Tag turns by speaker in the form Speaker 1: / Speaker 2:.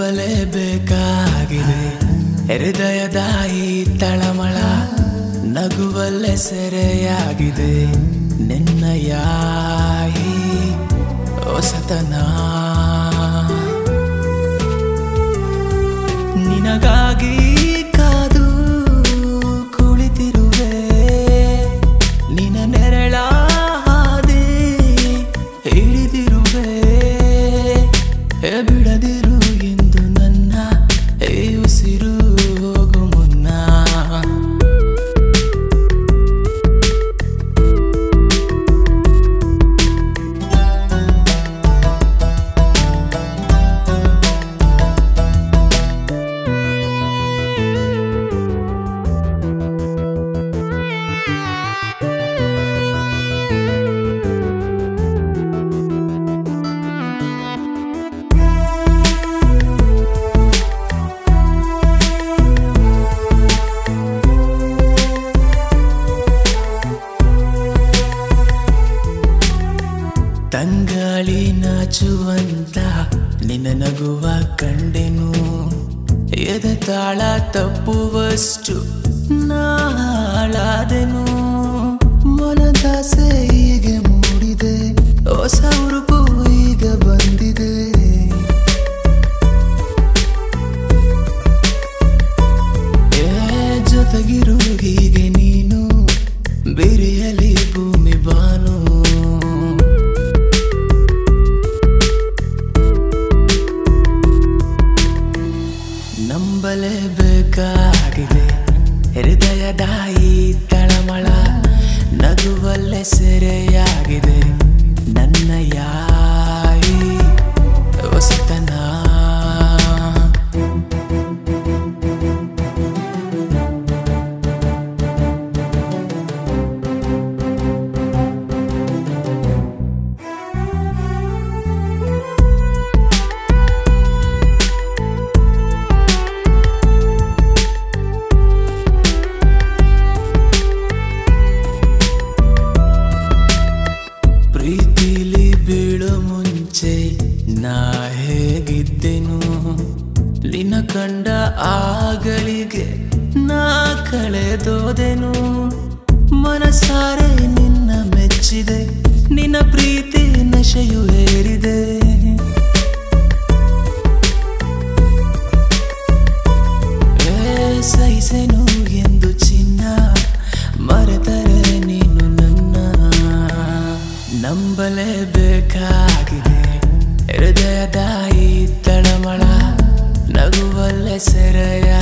Speaker 1: ನಂಬಲೇಬೇಕಾಗಿದೆ ಹೃದಯದ ಈ ತಳಮಳ ನಗುವಲ್ಲೇ ಸೆರೆಯಾಗಿದೆ ನಿನ್ನಯ ಈ ಹೊಸತನ ನಿನಗಾಗಿ ಕಾದು ಕುಳಿತಿರುವೆ ನಿನ ನೆರಳ ಹಾದಿ ಹಿಡಿದಿರುವೆ ಹೇ ಬಿಡದಿರು ಎಂದು ನನ್ನ ಈ ಉಸಿರು ಹೋಗು ಮುನ್ನ ತಂಗಾಳಿ ನಾಚುವಂತ ನಿನ್ನ ನಗುವ ಕಂಡೆನು ಎದೆ ತಾಳ ತಪ್ಪುವಷ್ಟು ನಾಳಾದೆನು ಮನದಾಸೆ ಹೀಗೆ ಮೂಡಿದೆ ಹೊಸ ಉರುಪು ಈಗ ಬಂದಿದೆ ಏ ಜೊತೆಗಿರು ಹೀಗೆ ನೀನು ಬಿರಿಯಲಿ ಭೂಮಿ ಬಾನು ನಂಬಲೇಬೇಕಾಗಿದೆ ಹೃದಯದ ಈ ತಳಮಳ ನಗುವಲ್ಲೇ ಸೆರೆಯಾಗಿದೆ ನನ್ನ ಯಾಯಿ ಹೊಸತನ ಪ್ರೀತಿಲಿ ಬೀಳೋ ಮುಂಚೆ ನಾ ಹೇಗಿದ್ದೆನು ನಿನ್ನ ಕಂಡ ಆಗಳಿಗೆ ನಾ ಕಳೆದೋದೆನು ಮನಸಾರೆ ನಿನ್ನ ಮೆಚ್ಚಿದೆ ನಿನ್ನ ಪ್ರೀತಿ ನಶೆಯು ಏರಿದೆ ಏ ಸಹಿಸೆನು ಎಂದು ಚಿನ್ನ ಮರೆತರೆ ನೀನು ನನ್ನ ನಂಬಲೇಬೇಕಾಗಿದೆ ಹೃದಯದ ಈ ತಳಮಳ ನಗುವಲ್ಲೇ ಸೆರೆಯ